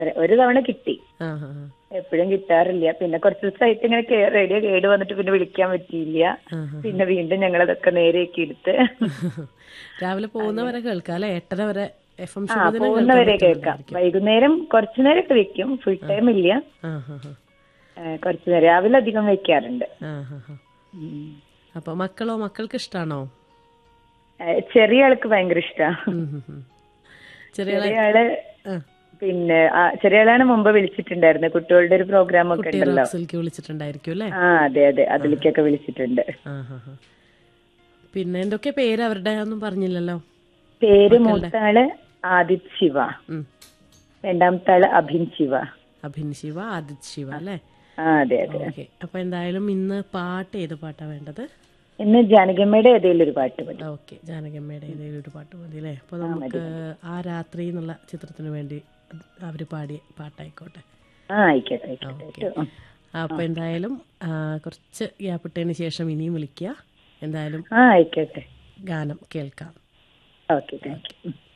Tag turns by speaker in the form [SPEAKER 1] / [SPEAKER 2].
[SPEAKER 1] ഒരു- ഒരു തവണ കിട്ടി
[SPEAKER 2] ആ ആ ആ.
[SPEAKER 1] എപ്പോഴും കിട്ടാറില്ല പിന്നെ കുറച്ച് ദിവസമായിട്ട് ഇങ്ങനെ കേ- റേഡിയോ കേട് വന്നിട്ട് പിന്നെ വിളിക്കാൻ പറ്റിയില്ല
[SPEAKER 2] ആ,
[SPEAKER 1] പിന്നെ വീണ്ടും ഞങ്ങൾ അതൊക്കെ നേരെയൊക്കെ എടുത്ത്
[SPEAKER 2] രാവിലെ പോകുന്നവരെ കേൾക്കാം അല്ലെ എട്ടര വരെ എഫ് എം
[SPEAKER 1] ആ പോകുന്നവരെ കേൾക്കാം വൈകുന്നേരം കുറച്ചു നേരമൊക്കെ വെക്കും ഫുൾ ടൈം ഇല്ല
[SPEAKER 2] ആ ആ ആ.
[SPEAKER 1] ഏ, കുറച്ചു നേരം രാവിലെ അധികം വെക്കാറുണ്ട്
[SPEAKER 2] ആ ആ ആ.
[SPEAKER 1] ഉം.
[SPEAKER 2] അപ്പൊ മക്കളോ മക്കൾക്ക് ഇഷ്ടാണോ
[SPEAKER 1] ഏ, ചെറിയ ആൾക്ക് ഭയങ്കര ഇഷ്ടമാണ്
[SPEAKER 2] ഉം, ഉം, ഉം. ചെറിയ
[SPEAKER 1] ചെറിയ ആള്
[SPEAKER 2] ആ,
[SPEAKER 1] പിന്നെ ആ, ചെറിയ ആളാണ് മുമ്പ് വിളിച്ചിട്ടുണ്ടായിരുന്നത് കുട്ടികളുടെ ഒരു പ്രോഗ്രാം ഒക്കെ
[SPEAKER 2] കുട്ടി
[SPEAKER 1] ഉണ്ടല്ലോ
[SPEAKER 2] റോക്സിലേക്ക് വിളിച്ചിട്ടുണ്ടായിരിക്കും അല്ലേ
[SPEAKER 1] ആ അതെ അതെ അതിലേക്കൊക്കെ വിളിച്ചിട്ടുണ്ട്
[SPEAKER 2] ആ ആ ആ. പിന്നെ എന്തൊക്കെ പേര് അവരുടെ ഒന്നും പറഞ്ഞില്ലല്ലോ
[SPEAKER 1] പേര് മൂത്ത ആള് ആദിത് ശിവ
[SPEAKER 2] ഉം.
[SPEAKER 1] രണ്ടാമത്തെ ആള് അഭിൻ ശിവ
[SPEAKER 2] അഭിൻ ശിവ ആദിത് ശിവ അല്ലേ
[SPEAKER 1] ആ അതെ അതെ
[SPEAKER 2] ഓക്കെ അപ്പൊ എന്തായാലും ഇന്ന് പാട്ട് ഏത് പാട്ടാ വേണ്ടത്
[SPEAKER 1] ഇന്ന് ജാനകിയമ്മയുടെ ഏതെങ്കിലും ഒരു പാട്ട് മതി
[SPEAKER 2] ഓക്കെ ജാനകമ്മയുടെ ഏതെങ്കിലും ഒരു പാട്ട് മതി അല്ലേ അപ്പൊ നമുക്ക് ആ രാത്രി എന്നുള്ള ചിത്രത്തിന് വേണ്ടി അത് അവര് പാടിയ പാട്ടായിക്കോട്ടെ
[SPEAKER 1] ആ ആയിക്കോട്ടെ ആയിക്കോട്ടെ
[SPEAKER 2] ഓക്കെ അപ്പൊ എന്തായാലും ആ, കുറച്ച് ഗ്യാപ്പിട്ടതിന് ശേഷം ഇനിയും വിളിക്കുക എന്തായാലും
[SPEAKER 1] ആ ആയിക്കോട്ടെ
[SPEAKER 2] ഗാനം കേൾക്കാം
[SPEAKER 1] ഓക്കെ താങ്ക് യു